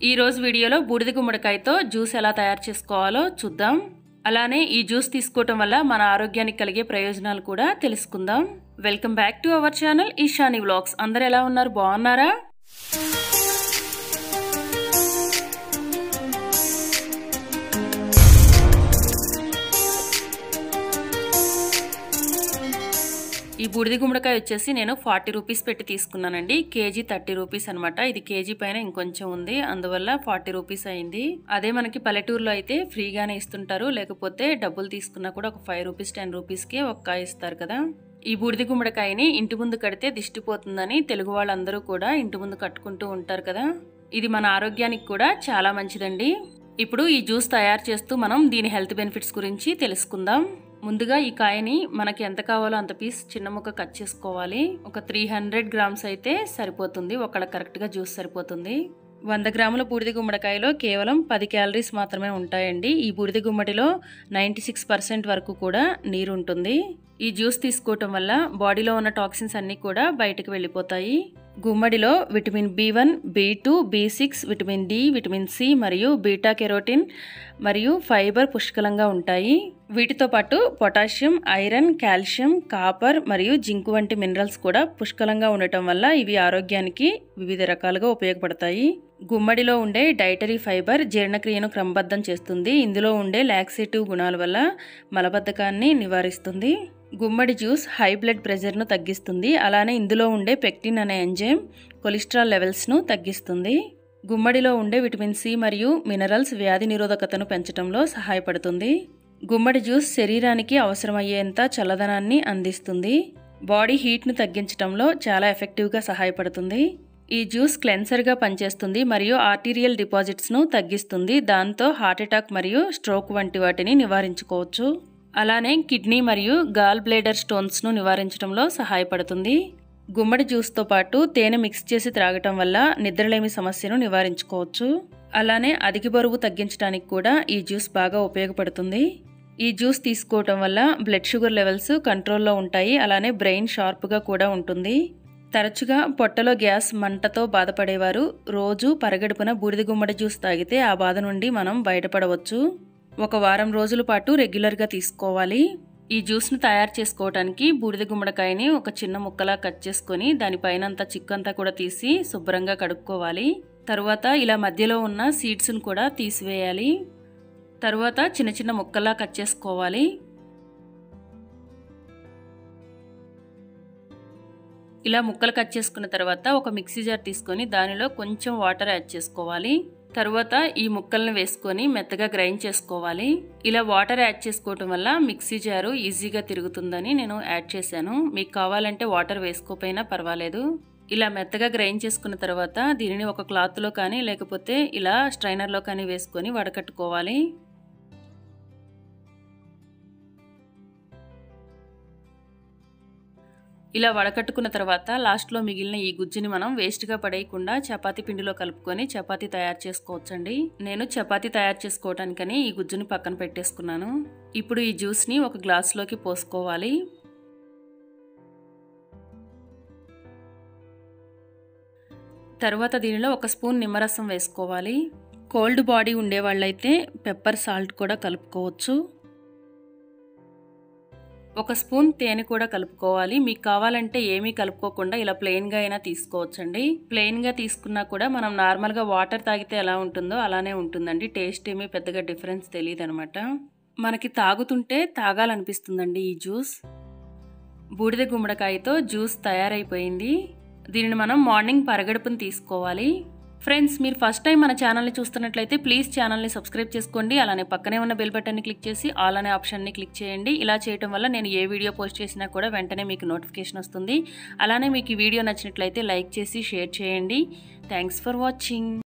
ఈ రోజు వీడియోలో బూడిద గుమ్మడికాయతో జ్యూస్ ఎలా తయారు చేసుకోవాలో చూద్దాం అలానే ఈ జ్యూస్ తీసుకోవటం వల్ల మన ఆరోగ్యానికి కలిగే ప్రయోజనాలు కూడా తెలుసుకుందాం welcome back to our channel Eshani vlogs అందరు ఎలా ఉన్నారు బాగున్నారా ఈ బూడిద గుమ్మడికాయ వచ్చేసి నేను ఫార్టీ రూపీస్ పెట్టి తీసుకున్నానండి కేజీ థర్టీ రూపీస్ అనమాట ఇది కేజీ పైన ఇంకొంచెం ఉంది అందువల్ల ఫార్టీ రూపీస్ అయింది అదే మనకి పల్లెటూరులో అయితే ఫ్రీగానే ఇస్తుంటారు లేకపోతే డబ్బులు తీసుకున్నా కూడా ఒక ఫైవ్ రూపీస్ టెన్ రూపీస్కి ఒక కాయ ఇస్తారు కదా ఈ బూడిద గుమ్మడికాయని ఇంటి ముందు కడితే దిష్టిపోతుందని తెలుగు వాళ్ళందరూ కూడా ఇంటి ముందు కట్టుకుంటూ ఉంటారు కదా ఇది మన ఆరోగ్యానికి కూడా చాలా మంచిదండి ఇప్పుడు ఈ జ్యూస్ తయారు చేస్తూ మనం దీని హెల్త్ బెనిఫిట్స్ గురించి తెలుసుకుందాం ముందుగా ఈ కాయని మనకి ఎంత కావాలో అంత పీస్ చిన్న ముక్క కట్ చేసుకోవాలి ఒక త్రీ హండ్రెడ్ గ్రామ్స్ అయితే సరిపోతుంది ఒకళ్ళ కరెక్ట్గా జ్యూస్ సరిపోతుంది వంద గ్రాముల బూడిద గుమ్మడికాయలో కేవలం పది క్యాలరీస్ మాత్రమే ఉంటాయండి ఈ బూడిద గుమ్మడిలో నైంటీ సిక్స్ పర్సెంట్ వరకు కూడా నీరు ఉంటుంది ఈ జ్యూస్ తీసుకోవటం వల్ల బాడీలో ఉన్న టాక్సిన్స్ అన్నీ కూడా బయటకు వెళ్ళిపోతాయి గుమ్మడిలో vitamin B one B two B six vitamin D vitamin C మరియు బీటా కెరోటిన్ మరియు ఫైబర్ పుష్కలంగా ఉంటాయి వీటితో పాటు పొటాషియం ఐరన్ కాల్షియం కాపర్ మరియు జింకు వంటి మినరల్స్ కూడా పుష్కలంగా ఉండటం వల్ల ఇవి ఆరోగ్యానికి వివిధ రకాలుగా ఉపయోగపడతాయి గుమ్మడిలో ఉండే డైటరీ ఫైబర్ జీర్ణక్రియను క్రమబద్ధం చేస్తుంది ఇందులో ఉండే లాక్సేటివ్ గుణాల వల్ల మలబద్ధకాన్ని నివారిస్తుంది గుమ్మడి జ్యూస్ హై బ్లడ్ ప్రెషర్ను తగ్గిస్తుంది అలానే ఇందులో ఉండే పెక్టిన్ అనే ఎంజైమ్ కొలెస్ట్రాల్ లెవెల్స్ను తగ్గిస్తుంది గుమ్మడిలో ఉండే విటమిన్ సి మరియు మినరల్స్ వ్యాధి నిరోధకతను పెంచడంలో సహాయపడుతుంది గుమ్మడి జ్యూస్ శరీరానికి అవసరమయ్యేంత చల్లదనాన్ని అందిస్తుంది బాడీ హీట్ను తగ్గించడంలో చాలా ఎఫెక్టివ్గా సహాయపడుతుంది ఈ జ్యూస్ క్లెన్సర్గా పనిచేస్తుంది మరియు ఆర్టీరియల్ డిపాజిట్స్ను తగ్గిస్తుంది దాంతో హార్ట్ అటాక్ మరియు స్ట్రోక్ వంటి వాటిని నివారించుకోవచ్చు అలానే కిడ్నీ మరియు గాల్ బ్లేడర్ స్టోన్స్ను నివారించడంలో సహాయపడుతుంది గుమ్మడి జ్యూస్తో పాటు తేనె మిక్స్ చేసి త్రాగటం వల్ల నిద్రలేమి సమస్యను నివారించుకోవచ్చు అలానే అధిక బరువు తగ్గించడానికి కూడా ఈ జ్యూస్ బాగా ఉపయోగపడుతుంది ఈ జ్యూస్ తీసుకోవటం వల్ల బ్లడ్ షుగర్ లెవెల్స్ కంట్రోల్లో ఉంటాయి అలానే బ్రెయిన్ షార్ప్గా కూడా ఉంటుంది తరచుగా పొట్టలో గ్యాస్ మంటతో బాధపడేవారు రోజు పరగడుపున బూడిద గుమ్మడి జ్యూస్ తాగితే ఆ బాధ నుండి మనం బయటపడవచ్చు ఒక వారం రోజుల పాటు రెగ్యులర్గా తీసుకోవాలి ఈ జ్యూస్ను తయారు చేసుకోవడానికి బూడిద గుమ్మడికాయని ఒక చిన్న ముక్కలా కట్ చేసుకొని దానిపైన అంతా చిక్కంతా కూడా తీసి శుభ్రంగా కడుక్కోవాలి తరువాత ఇలా మధ్యలో ఉన్న సీడ్స్ను కూడా తీసివేయాలి తరువాత చిన్న చిన్న ముక్కలా కట్ చేసుకోవాలి ఇలా ముక్కలు కట్ చేసుకున్న తర్వాత ఒక మిక్సీ జార్ తీసుకొని దానిలో కొంచెం వాటర్ యాడ్ చేసుకోవాలి తర్వాత ఈ ముక్కల్ని వేసుకొని మెత్తగా గ్రైండ్ చేసుకోవాలి ఇలా వాటర్ యాడ్ చేసుకోవటం వల్ల మిక్సీ జారు ఈజీగా తిరుగుతుందని నేను యాడ్ చేశాను మీకు కావాలంటే వాటర్ వేసుకోపోయినా పర్వాలేదు ఇలా మెత్తగా గ్రైండ్ చేసుకున్న తర్వాత దీనిని ఒక క్లాత్లో కానీ లేకపోతే ఇలా స్ట్రైనర్లో కానీ వేసుకొని వడకట్టుకోవాలి ఇలా వడకట్టుకున్న తర్వాత లాస్ట్లో మిగిలిన ఈ గుజ్జుని మనం వేస్ట్గా పడేయకుండా చపాతీ పిండిలో కలుపుకొని చపాతీ తయారు చేసుకోవచ్చండి నేను చపాతీ తయారు చేసుకోవటానికని ఈ గుజ్జుని పక్కన పెట్టేసుకున్నాను ఇప్పుడు ఈ జ్యూస్ని ఒక గ్లాస్లోకి పోసుకోవాలి తర్వాత దీనిలో ఒక స్పూన్ నిమ్మరసం వేసుకోవాలి కోల్డ్ బాడీ ఉండే వాళ్ళైతే పెప్పర్ సాల్ట్ కూడా కలుపుకోవచ్చు ఒక స్పూన్ తేనె కూడా కలుపుకోవాలి మీకు కావాలంటే ఏమీ కలుపుకోకుండా ఇలా ప్లెయిన్గా అయినా తీసుకోవచ్చండి ప్లెయిన్గా తీసుకున్నా కూడా మనం నార్మల్గా వాటర్ తాగితే ఎలా ఉంటుందో అలానే ఉంటుందండి టేస్ట్ ఏమీ పెద్దగా డిఫరెన్స్ తెలియదు అనమాట మనకి తాగుతుంటే తాగాలనిపిస్తుందండి ఈ జ్యూస్ బూడిద గుమ్మడికాయతో జ్యూస్ తయారైపోయింది దీనిని మనం మార్నింగ్ పరగడుపుని తీసుకోవాలి ఫ్రెండ్స్ మీరు ఫస్ట్ టైం మన ఛానల్ని చూస్తున్నట్లయితే ప్లీజ్ ఛానల్ని సబ్స్క్రైబ్ చేసుకోండి అలానే పక్కనే ఉన్న బెల్ బటన్ని క్లిక్ చేసి ఆల్ అనే ఆప్షన్ని క్లిక్ చేయండి ఇలా చేయడం వల్ల నేను ఏ వీడియో పోస్ట్ చేసినా కూడా వెంటనే మీకు నోటిఫికేషన్ వస్తుంది అలానే మీకు ఈ వీడియో నచ్చినట్లయితే లైక్ చేసి షేర్ చేయండి థ్యాంక్స్ ఫర్ వాచింగ్